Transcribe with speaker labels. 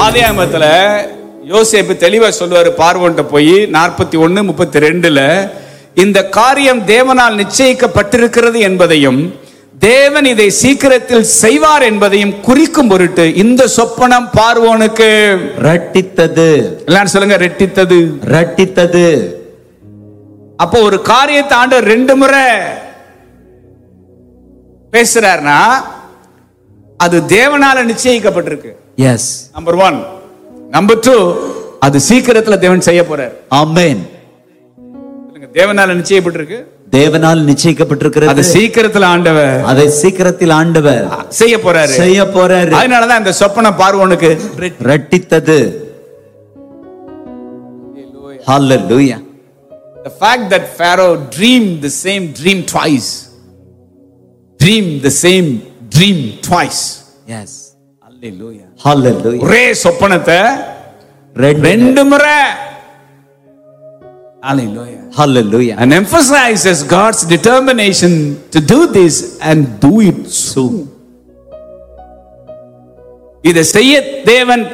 Speaker 1: ஆதியாகமத்துல யோசேப்பு தெளிவா சொல்லுவாரு பார்வோன்ட்ட போய் நாற்பத்தி ஒன்னு முப்பத்தி ரெண்டுல இந்த காரியம் தேவனால் நிச்சயிக்கப்பட்டிருக்கிறது என்பதையும் தேவன் இதை சீக்கிரத்தில் செய்வார் என்பதையும் குறிக்கும் பொருட்டு இந்த சொப்பனம் பார்வோனுக்கு
Speaker 2: ரட்டித்தது
Speaker 1: எல்லாரும் சொல்லுங்க ரெட்டித்தது
Speaker 2: ரட்டித்தது
Speaker 1: அப்போ ஒரு காரியத்தை ஆண்டவர் ரெண்டு முறை பேசுறாருன்னா அது தேவனால நிச்சயிக்கப்பட்டிருக்கு
Speaker 2: yes
Speaker 1: number one number two அது சீக்கிரத்துல தேவன் செய்ய போறார்
Speaker 2: ஆமென்
Speaker 1: சொல்லுங்க, தேவனால நிச்சயப்பட்டிருக்கு
Speaker 2: தேவனால்
Speaker 1: அது
Speaker 2: நிச்சயிக்கப்பட்டிருக்கிறது
Speaker 1: சீக்கிரத்துல ஆண்டவர்
Speaker 2: அதை சீக்கிரத்தில் ஆண்டவர்
Speaker 1: செய்ய போறாரு
Speaker 2: செய்ய போறாரு
Speaker 1: அதனாலதான் இந்த சொப்பன பார்வோனுக்கு
Speaker 2: ரட்டித்தது ஹalleluya
Speaker 1: the fact that Pharaoh dreamed the same dream twice dreamed the same dream twice
Speaker 2: yes
Speaker 1: Hallelujah.
Speaker 2: ஹalleluya
Speaker 1: ஒரே சொப்பனத்தை
Speaker 2: ரெண்டு
Speaker 1: ரெண்டு முறை Hallelujah.
Speaker 2: Hallelujah
Speaker 1: and emphasizes God's determination to do this and do it soon. இதை செய்ய தேவன்